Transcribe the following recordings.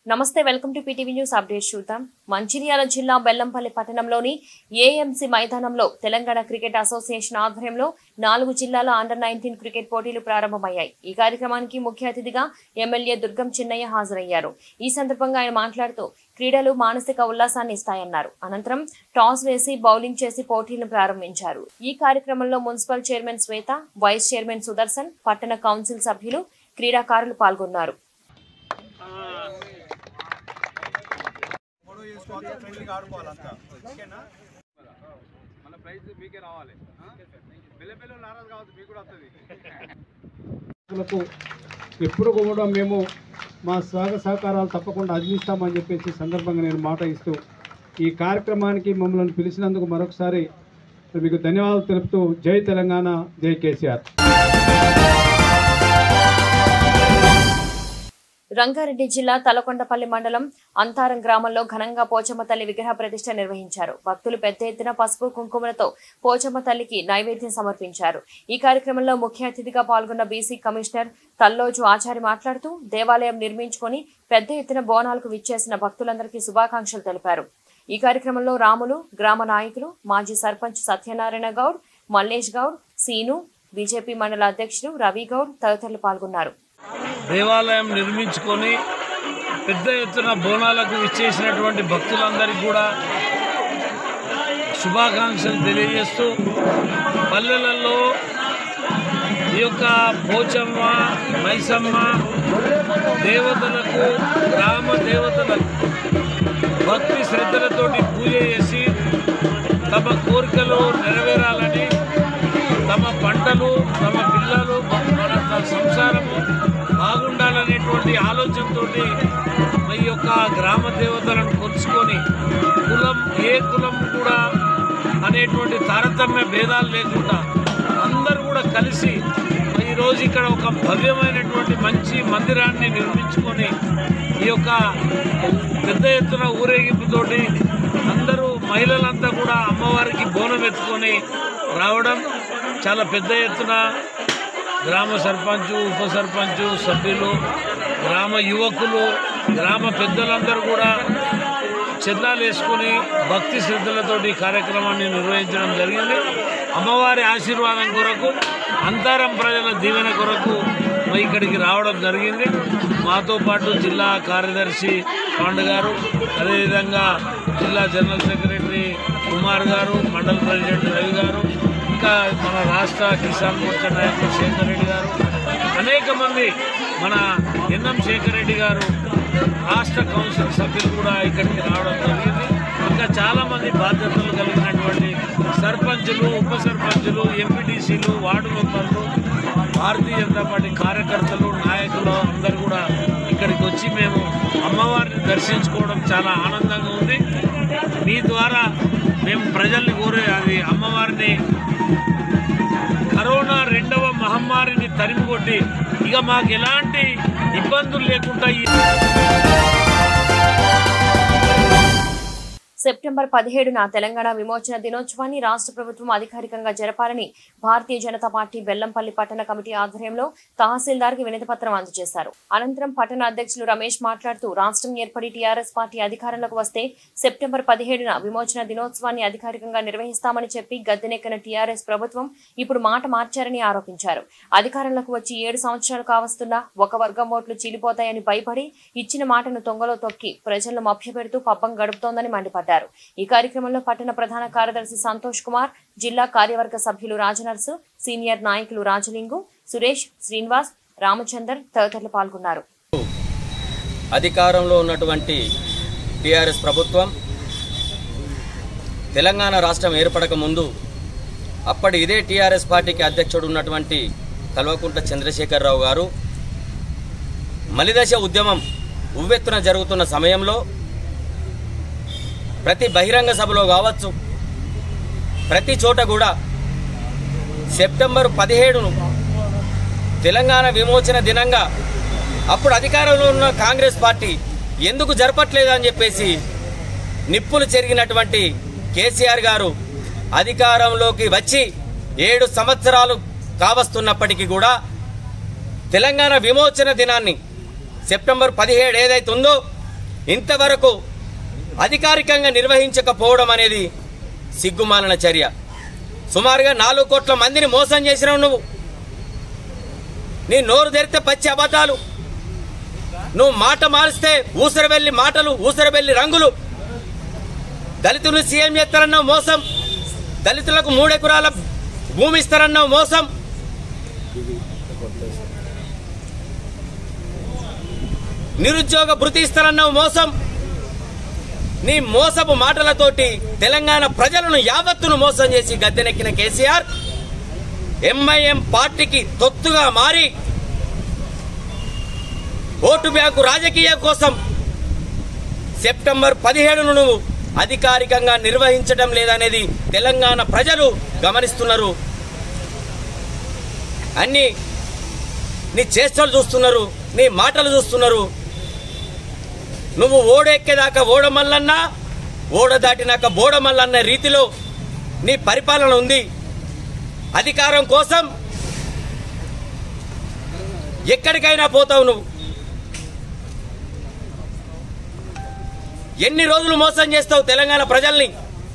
నమస్తే welcome to PTV news update చూద్దాం మంచిర్యాల జిల్లా బెల్లంపల్లి పట్టణంలోని ఏఎంసీ మైదానంలో తెలంగాణ క్రికెట్ అసోసియేషన్ ఆధ్వర్యంలో నాలుగు జిల్లాల అండర్ నైన్టీన్ క్రికెట్ పోటీలు ప్రారంభమయ్యాయి ఈ కార్యక్రమానికి ముఖ్య అతిథిగా ఎమ్మెల్యే దుర్గం చిన్నయ్య హాజరయ్యారు ఈ సందర్భంగా ఆయన మాట్లాడుతూ క్రీడలు మానసిక ఉల్లాసాన్ని ఇస్తాయన్నారు అనంతరం టాస్ వేసి బౌలింగ్ చేసి పోటీలను ప్రారంభించారు ఈ కార్యక్రమంలో municipal chairman Shweta vice chairman Sudarshan పట్టణ కౌన్సిల్ సభ్యులు క్రీడాకారులు పాల్గొన్నారు ఫోటో చేసుకోవాలి ఫ్రెండ్లీగా ఆడుకోవాలి అంతా ఓకేనా మన ప్రైజ్ మీకే రావాలి బెల్ల బెల్ల నారాజు కావచ్చు మీకు కూడా వస్తుంది లకు ఎప్పుడు కూడా మేము మా సహక సహకారాలు తప్పకుండా అందిస్తామని చెప్పేసి సందర్భంగా నేను మాట ఇస్తూ ఈ కార్యక్రమానికి మమ్మల్ని పిలిచినందుకు మరొకసారి మీకు ధన్యవాదాలు తెలుపుతూ జై తెలంగాణ జై కేసీఆర్ రంగారెడ్డి జిల్లా తలకొండపల్లి మండలం అంతారం గ్రామంలో ఘనంగా పోచమ్మ తల్లి విగ్రహ ప్రతిష్ట నిర్వహించారు భక్తులు పెద్ద ఎత్తున పసుపు కుంకుమలతో పోచమ్మ తల్లికి నైవేద్యం సమర్పించారు ఈ కార్యక్రమంలో ముఖ్య అతిథిగా పాల్గొన్న బీసీ కమిషనర్ తల్లోజు ఆచారి మాట్లాడుతూ దేవాలయం నిర్మించుకొని పెద్ద ఎత్తున బోనాలకు విచ్చేసిన భక్తులందరికీ శుభాకాంక్షలు తెలిపారు ఈ కార్యక్రమంలో రాములు గ్రామ నాయకులు మాజీ సర్పంచ్ సత్యనారాయణ గౌడ్ మల్లేష్ గౌడ్ సీను బీజేపీ మండల అధ్యక్షుడు రవి గౌడ్ తదితరులు పాల్గొన్నారు దేవాలయం నిర్మించుకొని పెద్ద ఎత్తున బోనాలకు ఇచ్చేసినటువంటి భక్తులందరికీ కూడా శుభాకాంక్షలు తెలియజేస్తూ పల్లెలలో ఈ యొక్క పోచమ్మ మైసమ్మ దేవతలకు గ్రామ దేవతలకు భక్తి శ్రద్ధలతోటి పూజ చేసి తమ కోరికలు నెరవేరాలని తమ పంటలు తమ పిల్లలు మన సంసారము బాగుండాలనేటువంటి ఆలోచనతో ఈ యొక్క గ్రామ దేవతలను కొలుచుకొని కులం ఏ కులం కూడా అనేటువంటి తారతమ్య భేదాలు లేకుండా అందరూ కూడా కలిసి ఈరోజు ఇక్కడ ఒక భవ్యమైనటువంటి మంచి మందిరాన్ని నిర్మించుకొని ఈ యొక్క పెద్ద ఎత్తున ఊరేగింపుతోటి అందరూ మహిళలంతా కూడా అమ్మవారికి బోనం ఎత్తుకొని రావడం చాలా పెద్ద ఎత్తున గ్రామ సర్పంచు ఉప సర్పంచు సభ్యులు గ్రామ యువకులు గ్రామ పెద్దలందరూ కూడా చందాలు వేసుకుని భక్తి శ్రద్ధలతోటి ఈ కార్యక్రమాన్ని నిర్వహించడం జరిగింది అమ్మవారి ఆశీర్వాదం కొరకు అంతరం ప్రజల దీవెన కొరకు మరి ఇక్కడికి రావడం జరిగింది మాతో పాటు జిల్లా కార్యదర్శి పాండు గారు అదేవిధంగా జిల్లా జనరల్ సెక్రటరీ కుమార్ గారు మండల ప్రెసిడెంట్ రవి గారు ఇంకా మన రాష్ట్ర కిసాన్ మోర్చా నాయకులు శేఖర్ రెడ్డి గారు అనేక మంది మన ఎన్ఎం శేఖర్ రెడ్డి గారు రాష్ట్ర కౌన్సిల్ సభ్యులు కూడా ఇక్కడికి రావడం జరిగింది ఇంకా చాలామంది బాధ్యతలు కలిగినటువంటి సర్పంచులు ఉప సర్పంచులు ఎంపీటీసీలు వార్డు మెంబర్లు భారతీయ జనతా పార్టీ కార్యకర్తలు నాయకులు అందరూ కూడా ఇక్కడికి వచ్చి మేము అమ్మవారిని దర్శించుకోవడం చాలా ఆనందంగా ఉంది మీ ద్వారా మేము ప్రజల్ని కోరే అది అమ్మవారిని కరోనా రెండవ మహమ్మారిని తరిమి కొట్టి ఇక మాకు ఎలాంటి ఇబ్బందులు లేకుండా ఈ సెప్టెంబర్ పదిహేడున తెలంగాణ విమోచన దినోత్సవాన్ని రాష్ట్ర ప్రభుత్వం అధికారికంగా జరపాలని భారతీయ జనతా పార్టీ బెల్లంపల్లి పట్టణ కమిటీ ఆధ్వర్యంలో తహసీల్దార్ కి వినతి పత్రం అందజేశారు అనంతరం పట్టణ అధ్యక్షులు రమేష్ మాట్లాడుతూ రాష్ట్రం ఏర్పడి టీఆర్ఎస్ పార్టీ అధికారంలోకి వస్తే సెప్టెంబర్ పదిహేడున విమోచన దినోత్సవాన్ని అధికారికంగా నిర్వహిస్తామని చెప్పి గద్దెనెక్కిన టీఆర్ఎస్ ప్రభుత్వం ఇప్పుడు మాట మార్చారని ఆరోపించారు అధికారంలోకి వచ్చి ఏడు సంవత్సరాలు కావస్తున్నా ఒక వర్గం ఓట్లు చీలిపోతాయని భయపడి ఇచ్చిన మాటను తొంగలో తొక్కి ప్రజలను మభ్యపెడుతూ పబ్బం గడుపుతోందని మండిపడ్డారు ఈ కార్యక్రమంలో పట్టణ ప్రధాన కార్యదర్శి సంతోష్ కుమార్ జిల్లా కార్యవర్గ సభ్యులు రాజనర్సు సీనియర్ నాయకులు రాజలింగు సురేష్ శ్రీనివాస్ రామచందర్ తదితరులు పాల్గొన్నారు అధికారంలో ఉన్నటువంటి టీఆర్ఎస్ ప్రభుత్వం తెలంగాణ రాష్ట్రం ఏర్పడక ముందు అప్పటి ఇదే టీఆర్ఎస్ పార్టీకి అధ్యక్షుడు ఉన్నటువంటి కల్వకుంట్ల చంద్రశేఖరరావు గారు మలిదశ ఉద్యమం ఉవ్వెత్తున జరుగుతున్న సమయంలో ప్రతి బహిరంగ సభలో కావచ్చు ప్రతి చోట కూడా సెప్టెంబర్ పదిహేడును తెలంగాణ విమోచన దినంగా అప్పుడు అధికారంలో ఉన్న కాంగ్రెస్ పార్టీ ఎందుకు జరపట్లేదు అని చెప్పేసి నిప్పులు చెరిగినటువంటి కేసీఆర్ గారు అధికారంలోకి వచ్చి ఏడు సంవత్సరాలు కావస్తున్నప్పటికీ కూడా తెలంగాణ విమోచన దినాన్ని సెప్టెంబర్ పదిహేడు ఏదైతే ఉందో ఇంతవరకు అధికారికంగా నిర్వహించకపోవడం అనేది సిగ్గుమాలిన చర్య సుమారుగా నాలుగు కోట్ల మందిని మోసం చేసినావు నువ్వు నీ నోరు తెరితే పచ్చి అబద్ధాలు నువ్వు మాట మారిస్తే ఊసరవెల్లి మాటలు ఊసరవెల్లి రంగులు దళితులు సీఎం చేస్తారన్నావు మోసం దళితులకు మూడెకరాల భూమి ఇస్తారన్నావు మోసం నిరుద్యోగ భృతి ఇస్తారన్నావు మోసం నీ మోసపు మాటలతోటి తెలంగాణ ప్రజలను యావత్తును మోసం చేసి గద్దెనెక్కిన కేసీఆర్ ఎంఐఎం పార్టీకి తొత్తుగా మారి ఓటు బ్యాంకు రాజకీయం కోసం సెప్టెంబర్ పదిహేడును నువ్వు అధికారికంగా నిర్వహించడం లేదనేది తెలంగాణ ప్రజలు గమనిస్తున్నారు అన్ని నీ చేష్టలు చూస్తున్నారు నీ మాటలు చూస్తున్నారు నువ్వు ఓడెక్కేదాకా ఓడమల్లన్నా ఓడ దాటినాక బోడమల్లన్న రీతిలో నీ పరిపాలన ఉంది అధికారం కోసం ఎక్కడికైనా పోతావు నువ్వు ఎన్ని రోజులు మోసం చేస్తావు తెలంగాణ ప్రజల్ని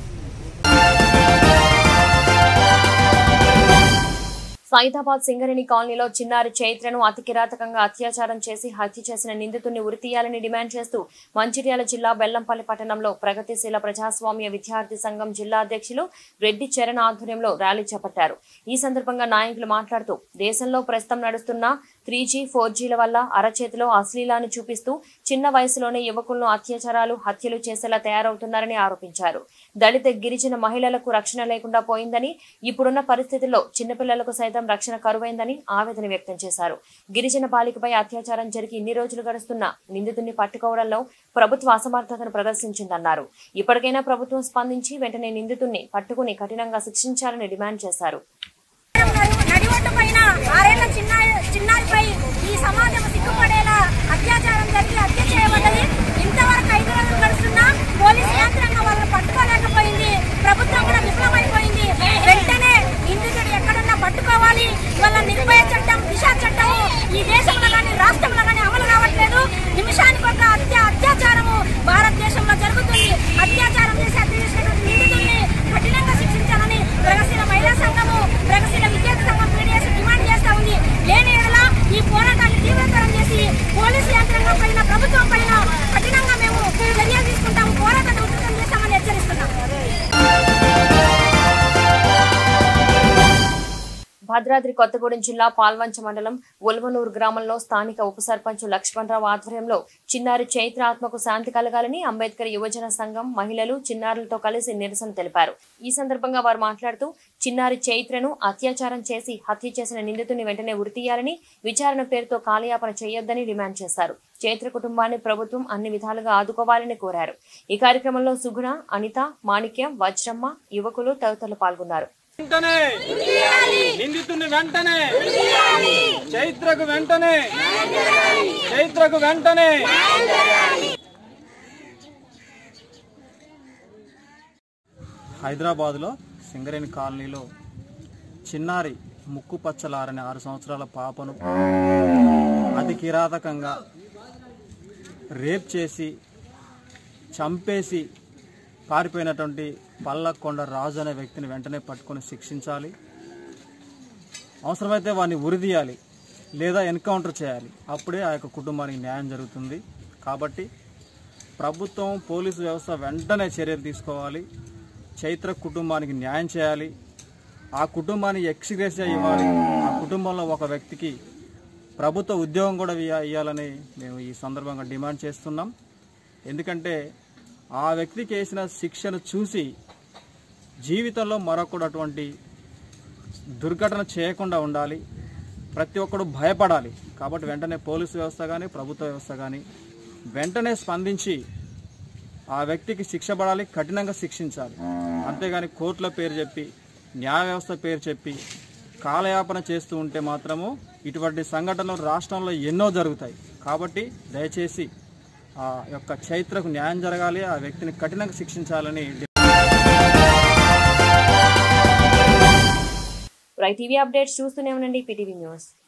సైదాబాద్ సింగరేణి కాలనీలో చిన్నారి చైత్రను అతి కిరాతకంగా అత్యాచారం చేసి హత్య చేసిన నిందితుడిని ఉరితీయాలని డిమాండ్ చేస్తూ మంచిర్యాల జిల్లా బెల్లంపల్లి పట్టణంలో ప్రగతిశీల ప్రజాస్వామ్య విద్యార్థి సంఘం జిల్లా అధ్యక్షులు రెడ్డి చరణ్ ఆధ్వర్యంలో ర్యాలీ చేపట్టారు ఈ సందర్భంగా నాయకులు మాట్లాడుతూ దేశంలో ప్రస్తుతం నడుస్తున్న త్రీ జీ ఫోర్ జీల వల్ల అరచేతిలో అశ్లీలాన్ని చూపిస్తూ చిన్న వయసులోనే యువకులను అత్యాచారాలు హత్యలు చేసేలా తయారవుతున్నారని ఆరోపించారు దళిత గిరిజన మహిళలకు రక్షణ లేకుండా పోయిందని ఇప్పుడున్న పరిస్థితుల్లో చిన్నపిల్లలకు సైతం రక్షణ కరువైందని ఆవేదన వ్యక్తం చేశారు గిరిజన బాలికపై అత్యాచారం జరిగి ఇన్ని రోజులు గడుస్తున్న నిందితుడిని పట్టుకోవడంలో ప్రభుత్వ అసమర్థతను ప్రదర్శించిందన్నారు ఇప్పటికైనా ప్రభుత్వం స్పందించి వెంటనే నిందితుడిని పట్టుకుని కఠినంగా శిక్షించాలని డిమాండ్ చేశారు నడివొడ్డు పైన ఆరేళ్ల చిన్న చిన్నారిపై ఈ సమాజం సిగ్గుపడేలా అత్యాచారం జరిగి హత్య చేయబడ్డది ఇంతవరకు ఐదు రోజులు గడుస్తున్నా పోలీస్ యంత్రాంగం వాళ్ళని పట్టుకోలేకపోయింది ప్రభుత్వం కూడా విఫలమైపోయింది వెంటనే నిందితుడు ఎక్కడున్నా పట్టుకోవాలి వాళ్ళ నిర్భయ చట్టం దిశ చట్టం ఈ దేశంలో కానీ రాష్ట్రంలో కానీ అమలు కావట్లేదు నిమిషానికి ఒక హత్య అత్యాచారము భారతదేశంలో జరుగుతుంది అత్యాచారం చేసి హత్య చేసినటువంటి నిందితుల్ని కఠినంగా శిక్షించాలని ప్రగతిశీల మహిళా సంఘము ప్రగతిశీల విద్యార్థి సంఘం పీడిఎస్ డిమాండ్ చేస్తా ఉంది లేని ఎడల ఈ పోరాటాన్ని తీవ్రతరం చేసి పోలీసు యంత్రాంగం పైన ప్రభుత్వం పైన కఠినంగా మేము చర్యలు తీసుకుంటాము పోరాటాన్ని ఉధృతం చేస్తామని హెచ్చరిస్తున్నాం భద్రాద్రి కొత్తగూడెం జిల్లా పాల్వంచ మండలం ఉల్వనూరు గ్రామంలో స్థానిక ఉప సర్పంచ్ లక్ష్మణరావు ఆధ్వర్యంలో చిన్నారి చైత్ర ఆత్మకు శాంతి కలగాలని అంబేద్కర్ యువజన సంఘం మహిళలు చిన్నారులతో కలిసి నిరసన తెలిపారు ఈ సందర్భంగా వారు మాట్లాడుతూ చిన్నారి చైత్రను అత్యాచారం చేసి హత్య చేసిన నిందితుని వెంటనే ఉరితీయాలని విచారణ పేరుతో కాలయాపన చేయొద్దని డిమాండ్ చేశారు చైత్ర కుటుంబాన్ని ప్రభుత్వం అన్ని విధాలుగా ఆదుకోవాలని కోరారు ఈ కార్యక్రమంలో సుగుణ అనిత మాణిక్యం వజ్రమ్మ యువకులు తదితరులు పాల్గొన్నారు వెంటనే నిందితుని వెంటనే చైత్రకు వెంటనే చైత్రకు వెంటనే హైదరాబాద్లో సింగరేణి కాలనీలో చిన్నారి ముక్కు పచ్చలారని ఆరు సంవత్సరాల పాపను అతి కిరాతకంగా రేప్ చేసి చంపేసి పారిపోయినటువంటి పల్లకొండ రాజు అనే వ్యక్తిని వెంటనే పట్టుకొని శిక్షించాలి అవసరమైతే వాడిని ఉరిదీయాలి లేదా ఎన్కౌంటర్ చేయాలి అప్పుడే ఆ యొక్క కుటుంబానికి న్యాయం జరుగుతుంది కాబట్టి ప్రభుత్వం పోలీసు వ్యవస్థ వెంటనే చర్యలు తీసుకోవాలి చైత్ర కుటుంబానికి న్యాయం చేయాలి ఆ కుటుంబాన్ని ఎక్స్గ్రేసియా ఇవ్వాలి ఆ కుటుంబంలో ఒక వ్యక్తికి ప్రభుత్వ ఉద్యోగం కూడా ఇయ్య- ఇవ్వాలని మేము ఈ సందర్భంగా డిమాండ్ చేస్తున్నాం ఎందుకంటే ఆ వ్యక్తికి వేసిన శిక్షను చూసి జీవితంలో మరొకడు అటువంటి దుర్ఘటన చేయకుండా ఉండాలి ప్రతి ఒక్కడు భయపడాలి కాబట్టి వెంటనే పోలీసు వ్యవస్థ కానీ ప్రభుత్వ వ్యవస్థ కానీ వెంటనే స్పందించి ఆ వ్యక్తికి శిక్ష పడాలి కఠినంగా శిక్షించాలి అంతేగాని కోర్టుల పేరు చెప్పి న్యాయ వ్యవస్థ పేరు చెప్పి కాలయాపన చేస్తూ ఉంటే మాత్రము ఇటువంటి సంఘటనలు రాష్ట్రంలో ఎన్నో జరుగుతాయి కాబట్టి దయచేసి ఆ యొక్క చైత్రకు న్యాయం జరగాలి ఆ వ్యక్తిని కఠినంగా శిక్షించాలని రైట్ టీవీ అప్డేట్స్ చూస్తూనే ఉండండి పీటీవీ న్యూస్